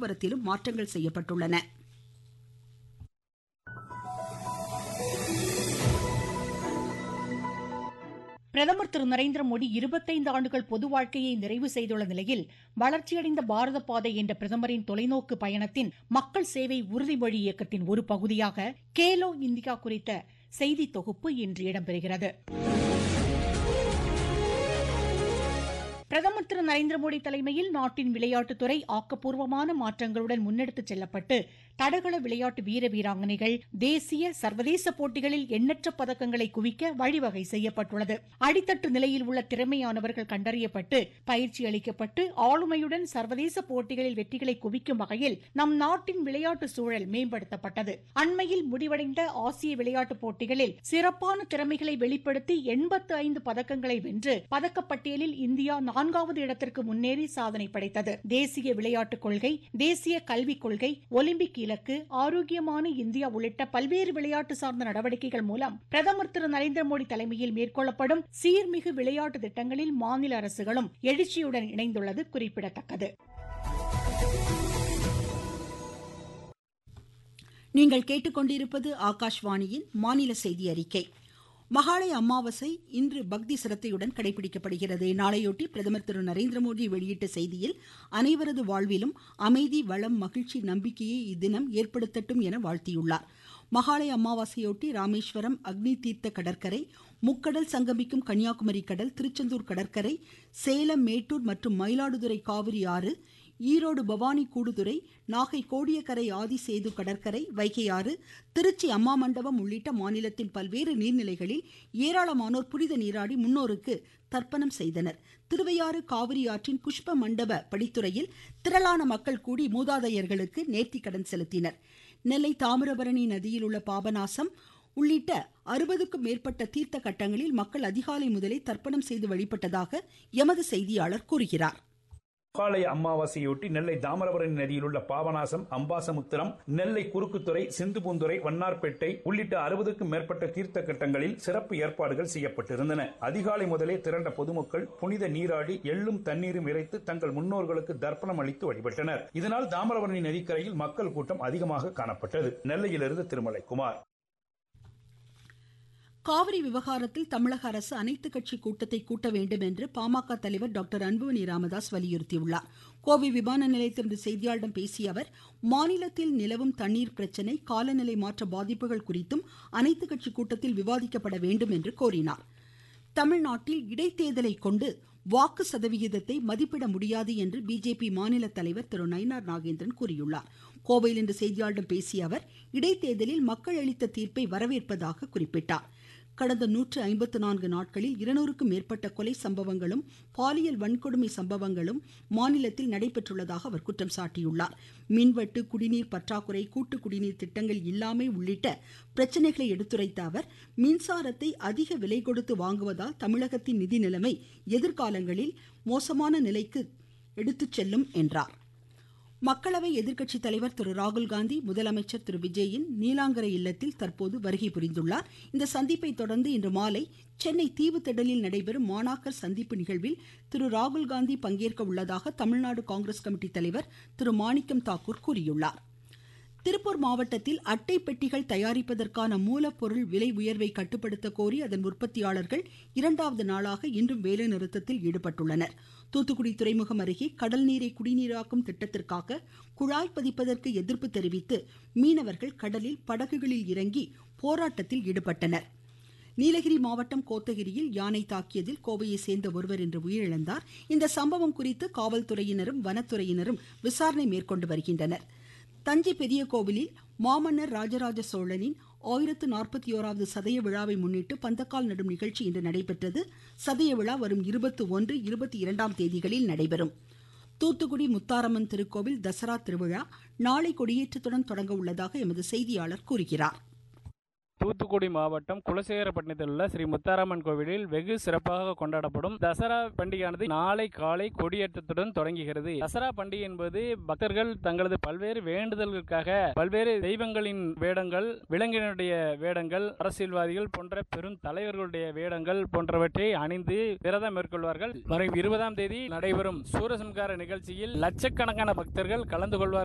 போக்குவரத்திலும் மாற்றங்கள் செய்யப்பட்டுள்ளன பிரதமர் திரு நரேந்திர மோடி இருபத்தைந்து ஆண்டுகள் பொது வாழ்க்கையை நிறைவு செய்துள்ள நிலையில் வளர்ச்சியடைந்த பாரத பாதை என்ற பிரதமரின் தொலைநோக்கு பயணத்தின் மக்கள் சேவை உறுதிமொழி இயக்கத்தின் ஒரு பகுதியாக கேலோ இந்தியா குறித்த செய்தி தொகுப்பு இன்று இடம்பெறுகிறது பிரதமர் திரு நரேந்திர மோடி தலைமையில் நாட்டின் விளையாட்டுத்துறை ஆக்கப்பூர்வமான மாற்றங்களுடன் முன்னெடுத்துச் செல்லப்பட்டு தடகள விளையாட்டு வீர வீராங்கனைகள் தேசிய சர்வதேச போட்டிகளில் எண்ணற்ற பதக்கங்களை குவிக்க வழிவகை செய்யப்பட்டுள்ளது அடித்தட்டு நிலையில் உள்ள திறமையானவர்கள் கண்டறியப்பட்டு பயிற்சி அளிக்கப்பட்டு ஆளுமையுடன் சர்வதேச போட்டிகளில் வெற்றிகளை குவிக்கும் வகையில் நம் நாட்டின் விளையாட்டு சூழல் மேம்படுத்தப்பட்டது அண்மையில் முடிவடைந்த ஆசிய விளையாட்டுப் போட்டிகளில் சிறப்பான திறமைகளை வெளிப்படுத்தி எண்பத்து ஐந்து பதக்கங்களை வென்று பதக்கப்பட்டியலில் இந்தியா நான்காவது இடத்திற்கு முன்னேறி சாதனை படைத்தது தேசிய விளையாட்டுக் கொள்கை தேசிய கல்விக் கொள்கை ஒலிம்பிக் இலக்கு ஆரோக்கியமான இந்தியா உள்ளிட்ட பல்வேறு விளையாட்டு சார்ந்த நடவடிக்கைகள் மூலம் பிரதமர் திரு நரேந்திர மோடி தலைமையில் மேற்கொள்ளப்படும் சீர்மிகு விளையாட்டு திட்டங்களில் மாநில அரசுகளும் எழுச்சியுடன் இணைந்துள்ளது குறிப்பிடத்தக்கது நீங்கள் கேட்டுக்கொண்டிருப்பது ஆகாஷ்வாணியின் மாநில செய்தி அறிக்கை மகாளய அமாவாசை இன்று பக்தி சிரத்தையுடன் கடைபிடிக்கப்படுகிறது நாளையொட்டி பிரதமர் திரு நரேந்திர மோடி வெளியிட்ட செய்தியில் அனைவரது வாழ்விலும் அமைதி வளம் மகிழ்ச்சி நம்பிக்கையை இத்தினம் ஏற்படுத்தட்டும் என வாழ்த்தியுள்ளார் மகாலய அமாவாசையொட்டி ராமேஸ்வரம் அக்னி தீர்த்த கடற்கரை முக்கடல் சங்கமிக்கும் கன்னியாகுமரி கடல் திருச்செந்தூர் கடற்கரை சேலம் மேட்டூர் மற்றும் மயிலாடுதுறை காவிரி ஆறு ஈரோடு பவானி கூடுதுறை நாகை கோடியக்கரை ஆதிசேது கடற்கரை வைகை ஆறு திருச்சி அம்மா மண்டபம் உள்ளிட்ட மாநிலத்தின் பல்வேறு நீர்நிலைகளில் ஏராளமானோர் புனித நீராடி முன்னோருக்கு தர்ப்பணம் செய்தனர் திருவையாறு காவிரி ஆற்றின் புஷ்ப மண்டப படித்துறையில் திரளான மக்கள் கூடி மூதாதையர்களுக்கு நேர்த்திக்கடன் செலுத்தினர் நெல்லை தாமிரபரணி நதியில் உள்ள பாபநாசம் உள்ளிட்ட அறுபதுக்கும் மேற்பட்ட தீர்த்த கட்டங்களில் மக்கள் அதிகாலை முதலே தர்ப்பணம் செய்து வழிபட்டதாக எமது செய்தியாளர் கூறுகிறார் மகாலய அமாவாசையொட்டி நெல்லை தாமிரபரணி நதியில் உள்ள பாபநாசம் அம்பாசமுத்திரம் நெல்லை குறுக்குத்துறை சிந்துபூந்துறை வண்ணார்பேட்டை உள்ளிட்ட அறுபதுக்கும் மேற்பட்ட தீர்த்த கட்டங்களில் சிறப்பு ஏற்பாடுகள் செய்யப்பட்டிருந்தன அதிகாலை முதலே திரண்ட பொதுமக்கள் புனித நீராடி எள்ளும் தண்ணீரும் இறைத்து தங்கள் முன்னோர்களுக்கு தர்ப்பணம் அளித்து வழிபட்டனர் இதனால் தாமிரபரணி நதிக்கரையில் மக்கள் கூட்டம் அதிகமாக காணப்பட்டது நெல்லையிலிருந்து திருமலை குமார் காவிரி விவகாரத்தில் தமிழக அரசு அனைத்து கட்சி கூட்டத்தை கூட்ட வேண்டும் என்று பாமக தலைவர் டாக்டர் அன்புமணி ராமதாஸ் வலியுறுத்தியுள்ளார் கோவை விமான நிலையத்திலிருந்து செய்தியாளர்களிடம் பேசிய அவர் மாநிலத்தில் நிலவும் தண்ணீர் பிரச்சினை காலநிலை மாற்ற பாதிப்புகள் குறித்தும் அனைத்து கட்சி கூட்டத்தில் விவாதிக்கப்பட வேண்டும் என்று கோரினார் தமிழ்நாட்டில் இடைத்தேர்தலை கொண்டு வாக்கு சதவிகிதத்தை மதிப்பிட முடியாது என்று பிஜேபி மாநில தலைவர் திரு நயினார் நாகேந்திரன் கூறியுள்ளார் கோவையில் இன்று செய்தியாளர்களிடம் பேசிய அவர் இடைத்தேர்தலில் மக்கள் அளித்த தீர்ப்பை வரவேற்பதாக குறிப்பிட்டார் கடந்த நூற்று ஐம்பத்து நான்கு நாட்களில் இருநூறுக்கும் மேற்பட்ட கொலை சம்பவங்களும் பாலியல் வன்கொடுமை சம்பவங்களும் மாநிலத்தில் நடைபெற்றுள்ளதாக அவர் குற்றம் சாட்டியுள்ளார் மின்வெட்டு குடிநீர் பற்றாக்குறை கூட்டு குடிநீர் திட்டங்கள் இல்லாமை உள்ளிட்ட பிரச்சனைகளை எடுத்துரைத்த அவர் மின்சாரத்தை அதிக விலை கொடுத்து வாங்குவதால் தமிழகத்தின் நிதி நிலைமை எதிர்காலங்களில் மோசமான நிலைக்கு எடுத்துச் செல்லும் என்றார் மக்களவை எதிர்க்கட்சி தலைவர் திரு ராகுல்காந்தி முதலமைச்சர் திரு விஜயின் நீலாங்கரை இல்லத்தில் தற்போது வருகை புரிந்துள்ளார் இந்த சந்திப்பை தொடர்ந்து இன்று மாலை சென்னை தீவுத்திடலில் நடைபெறும் மாணாக்கர் சந்திப்பு நிகழ்வில் திரு ராகுல்காந்தி பங்கேற்க உள்ளதாக தமிழ்நாடு காங்கிரஸ் கமிட்டி தலைவர் திரு மாணிக்கம் தாக்கூர் கூறியுள்ளார் திருப்பூர் மாவட்டத்தில் அட்டை பெட்டிகள் தயாரிப்பதற்கான மூலப்பொருள் விலை உயர்வை கட்டுப்படுத்த கோரி அதன் உற்பத்தியாளர்கள் இரண்டாவது நாளாக இன்றும் வேலைநிறுத்தத்தில் ஈடுபட்டுள்ளனர் தூத்துக்குடி துறைமுகம் அருகே கடல் நீரை குடிநீராக்கும் திட்டத்திற்காக குழாய் பதிப்பதற்கு எதிர்ப்பு தெரிவித்து மீனவர்கள் கடலில் படகுகளில் இறங்கி போராட்டத்தில் ஈடுபட்டனர் நீலகிரி மாவட்டம் கோத்தகிரியில் யானை தாக்கியதில் கோவையை சேர்ந்த ஒருவர் இன்று உயிரிழந்தார் இந்த சம்பவம் குறித்து காவல்துறையினரும் வனத்துறையினரும் விசாரணை மேற்கொண்டு வருகின்றனர் தஞ்சை பெரிய கோவிலில் மாமன்னர் ராஜராஜ சோழனின் ஆயிரத்து நாற்பத்தி ஓராவது சதய விழாவை முன்னிட்டு பந்தக்கால் நடும் நிகழ்ச்சி இன்று நடைபெற்றது சதய விழா வரும் இருபத்தி ஒன்று இருபத்தி இரண்டாம் தேதிகளில் நடைபெறும் தூத்துக்குடி முத்தாரம்மன் திருக்கோவில் தசரா திருவிழா நாளை கொடியேற்றத்துடன் தொடங்க உள்ளதாக எமது செய்தியாளர் கூறுகிறார் தூத்துக்குடி மாவட்டம் குலசேகரப்பட்டினத்தில் உள்ள ஸ்ரீ முத்தாரம்மன் கோவிலில் வெகு சிறப்பாக கொண்டாடப்படும் தசரா பண்டிகையானது நாளை காலை கொடியேற்றத்துடன் தொடங்குகிறது தசரா பண்டிகை என்பது பக்தர்கள் தங்களது பல்வேறு வேண்டுதல்களுக்காக பல்வேறு தெய்வங்களின் வேடங்கள் விலங்கினுடைய வேடங்கள் அரசியல்வாதிகள் போன்ற பெரும் தலைவர்களுடைய வேடங்கள் போன்றவற்றை அணிந்து விரதம் மேற்கொள்வார்கள் வரும் இருபதாம் தேதி நடைபெறும் சூரசம்கார நிகழ்ச்சியில் லட்சக்கணக்கான பக்தர்கள் கலந்து கொள்வார்கள்